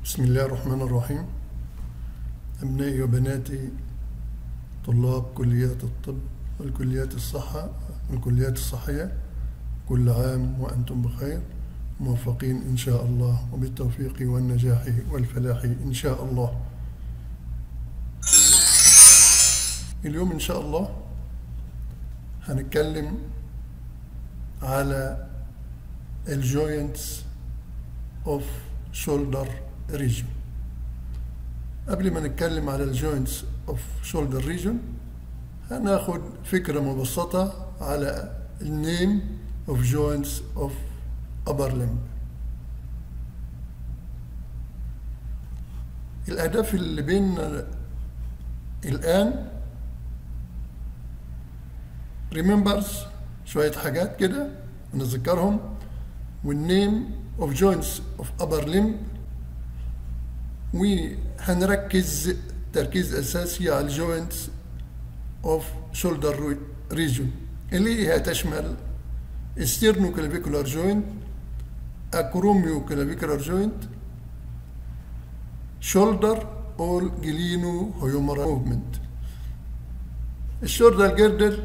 بسم الله الرحمن الرحيم أبنائي وبناتي طلاب كليات الطب والكليات الصحة والكليات الصحية كل عام وأنتم بخير موفقين إن شاء الله وبالتوفيق والنجاح والفلاح إن شاء الله اليوم إن شاء الله هنتكلم على الجوينتس اوف شولدر ريجن قبل ما نتكلم على الجوينتس اوف شولدر ريجن هناخد فكرة مبسطة على النيم اوف جوينتس اوف upper limb الأهداف اللي بيننا الآن remembers شوية حاجات كده نذكرهم والنيم of joints of upper limb وهنركز تركيز أساسي على الجوينتس of shoulder region اللي هي تشمل sternoclavicular joint acromioclavicular joint shoulder or glenohumeral movement الشولدر جردل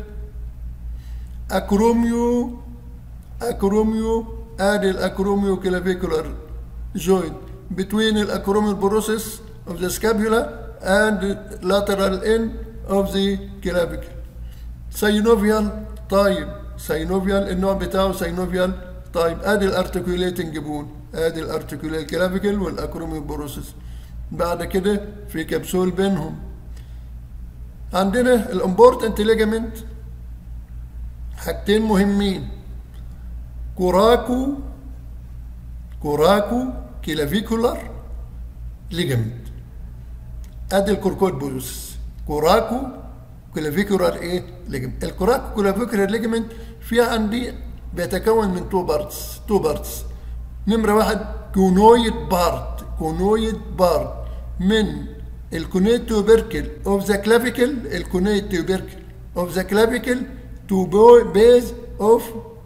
اكروميو اكروميو ادي الاكروميو كلافيكولار joint between الاكروميال process of the scapula and lateral end of the clavicle synovial طيب synovial النوع بتاعه synovial طيب ادي الارتكوليتنج بون ادي الارتكوليت كلافيكل والاكروميال بروسيس بعد كده في كبسول بينهم عندنا الامبورتنت ليجامنت حاجتين مهمين كوراكو كوراكو كلافيكولار ليجامنت ادي الكوركويد بولوس كوراكو كلافيكولار ايه ليجامنت الكوراكو كلافيكولار ليجامنت فيها عندي بيتكون من تو بارتس تو بارتس نمرة واحد كونويد بارت كونويد بارت من الكونيت توبركل اوف ذا كلافيكل الكونيت توبركل اوف ذا كلافيكل تو بيز اوف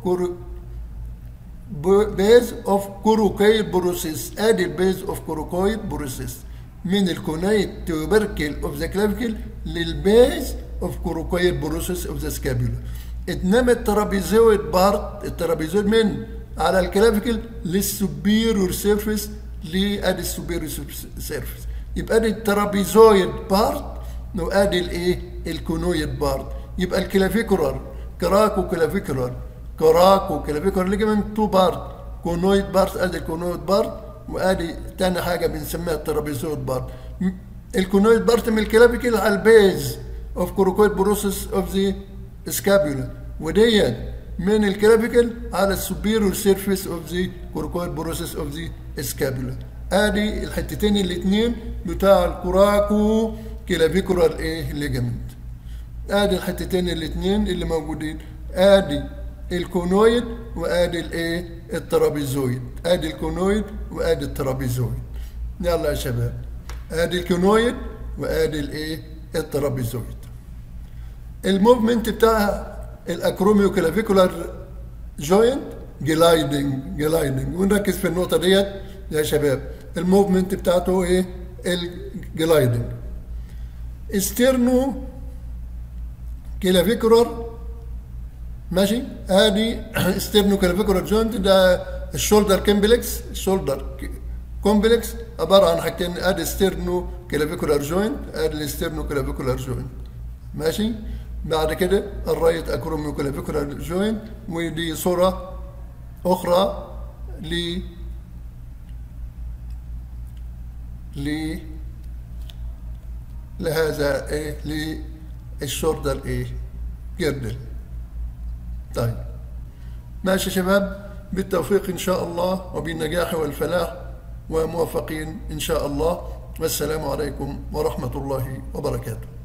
بيز اوف كوروكويد بروسيس ادي البيز اوف كوروكويد بروسيس من الكونيت توبركل اوف ذا كلافيكل للبيز اوف كوروكويد بروسيس اوف ذا سكابيولا انما الترابيزويد بارت الترابيزويد من على الكلافيكل للسوبيرور سيرفيس لادي السوبيرور سيرفيس يبقى ادي الترابيزويد بارت وادي الايه الكونويد بارت يبقى الكلافيكولار كراكو كلافيكولار كراكو كلافيكولار ليجمنت تو بارت كونويد بارت ادي الكونويد بارت وادي تاني حاجه بنسميها الترابيزويد بارت الكونويد بارت من الكلافيكل على البيز اوف كوروكويد بروسيس اوف ذا سكابيولا وديت من الكلافيكل على السوبيرور سيرفيس اوف ذا كوركويد بروسيس اوف ذا سكابيولا ادي الحتتين الاثنين بتاع الكوراكو كلافيكولار ايه ليجامنت ادي الحتتين الاثنين اللي موجودين ادي الكونويد وادي الايه الترابيزويد ادي الكونويد وادي الترابيزويد يلا يا شباب ادي الكونويد وادي الايه الترابيزويد الموفمنت بتاع الاكروميو كلافيكولار جوينت جلايدنج جلايدنج ونركز في النقطه ديت يا شباب الموفمنت بتاعته ايه الجلايدنج استرنو كلافيكولار ماشي ادي استرنو كلافيكولار جوينت ده الشولدر كومبلكس الشولدر كومبلكس عباره عن حاجتين ادي استرنو كلافيكولار جوينت ادي الاسترنو كلافيكولار جوينت ماشي بعد كده الرايت اكروميو كلافيكولار جوينت ودي صوره اخرى ل ل لهذا ايه للشولدر ايه جردل طيب ماشي يا شباب بالتوفيق ان شاء الله وبالنجاح والفلاح وموفقين ان شاء الله والسلام عليكم ورحمه الله وبركاته